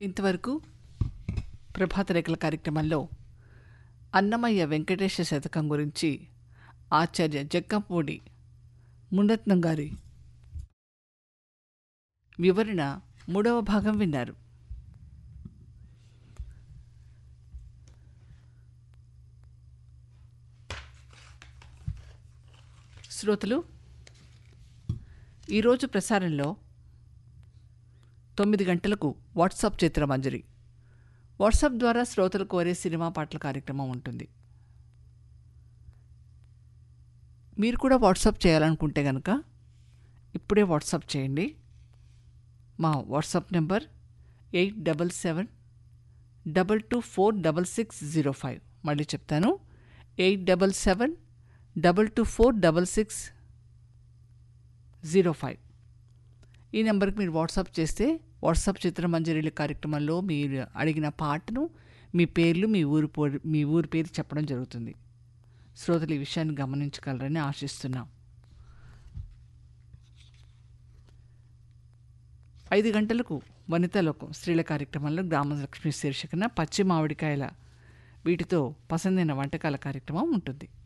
ఇంతవరకు ప్రభాత రేఖల కార్యక్రమంలో అన్నమయ్య వెంకటేశ శతకం గురించి ఆచార్య జక్కంపూడి మునరత్నం గారి వివరణ మూడవ భాగం విన్నారు శ్రోతలు ఈరోజు ప్రసారంలో తొమ్మిది గంటలకు వాట్సాప్ చిత్రమంజరి వాట్సాప్ ద్వారా శ్రోతలు కోరే సినిమా పాటల కార్యక్రమం ఉంటుంది మీరు కూడా వాట్సాప్ చేయాలనుకుంటే కనుక ఇప్పుడే వాట్సాప్ చేయండి మా WhatsApp number eight double seven double two four double six zero five మళ్ళీ చెప్తాను eight double seven double two four double six zero five ఈ నెంబర్కి మీరు వాట్సాప్ చేస్తే వాట్సాప్ చిత్రమంజరిల కార్యక్రమంలో మీరు అడిగిన పాటను మీ పేర్లు మీ ఊరు పో- మీ ఊరి పేరు చెప్పడం జరుగుతుంది శ్రోతలు ఈ విషయాన్ని గమనించగలరని ఆశిస్తున్నాం ఐదు గంటలకు వనితలోకం స్త్రీల కార్యక్రమంలో గ్రామలక్ష్మి శీర్షికన పచ్చి మామిడికాయల వీటితో పసందైన వంటకాల కార్యక్రమం ఉంటుంది